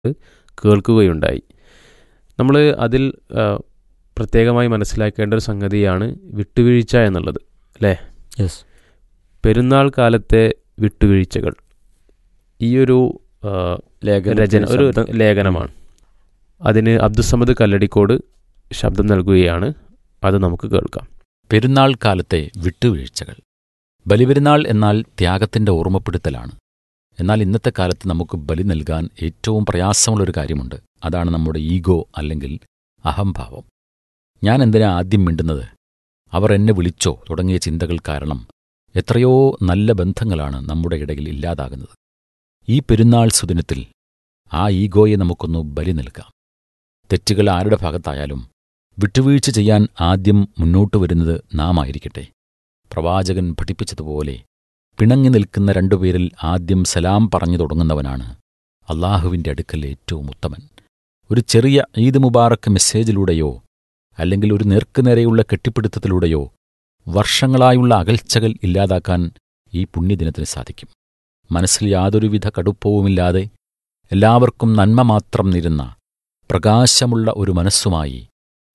കേൾക്കുകയുണ്ടായി നമ്മൾ അതിൽ ആ, പ്രത്യേകമായി മനസ്സിലാക്കേണ്ട ഒരു സംഗതിയാണ് വിട്ടുവീഴ്ച എന്നുള്ളത് അല്ലേ യെസ് പെരുന്നാൾ കാലത്തെ വിട്ടുവീഴ്ചകൾ ഈ ഒരു ആ, രചന ഒരു ലേഖനമാണ് അതിന് അബ്ദുസമദ് കല്ലടിക്കോട് ശബ്ദം നൽകുകയാണ് അത് നമുക്ക് കേൾക്കാം പെരുന്നാൾ കാലത്തെ വിട്ടുവീഴ്ചകൾ ബലിപെരുന്നാൾ എന്നാൽ ത്യാഗത്തിന്റെ ഓർമ്മപ്പെടുത്തലാണ് എന്നാൽ ഇന്നത്തെ കാലത്ത് നമുക്ക് ബലി നൽകാൻ ഏറ്റവും പ്രയാസമുള്ളൊരു കാര്യമുണ്ട് അതാണ് നമ്മുടെ ഈഗോ അല്ലെങ്കിൽ അഹംഭാവം ഞാൻ എന്തിനാ ആദ്യം മിണ്ടുന്നത് അവർ എന്നെ വിളിച്ചോ തുടങ്ങിയ ചിന്തകൾ കാരണം എത്രയോ നല്ല ബന്ധങ്ങളാണ് നമ്മുടെ ഇടയിൽ ഇല്ലാതാകുന്നത് ഈ പെരുന്നാൾ സുദിനത്തിൽ ആ ഈഗോയെ നമുക്കൊന്ന് ബലി നൽകാം തെറ്റുകൾ ആരുടെ ഭാഗത്തായാലും വിട്ടുവീഴ്ച ചെയ്യാൻ ആദ്യം മുന്നോട്ടു വരുന്നത് നാം ആയിരിക്കട്ടെ പ്രവാചകൻ പഠിപ്പിച്ചതുപോലെ പിണങ്ങി നിൽക്കുന്ന രണ്ടുപേരിൽ ആദ്യം സലാം പറഞ്ഞു തുടങ്ങുന്നവനാണ് അള്ളാഹുവിൻ്റെ അടുക്കൽ ഏറ്റവും ഉത്തമൻ ഒരു ചെറിയ ഈദ് മുബാറക്ക് മെസ്സേജിലൂടെയോ അല്ലെങ്കിൽ ഒരു നേർക്കുനേരെയുള്ള കെട്ടിപ്പിടുത്തത്തിലൂടെയോ വർഷങ്ങളായുള്ള അകൽച്ചകൾ ഇല്ലാതാക്കാൻ ഈ പുണ്യദിനത്തിന് സാധിക്കും മനസ്സിൽ യാതൊരുവിധ കടുപ്പവുമില്ലാതെ എല്ലാവർക്കും നന്മ മാത്രം നിരുന്ന പ്രകാശമുള്ള ഒരു മനസ്സുമായി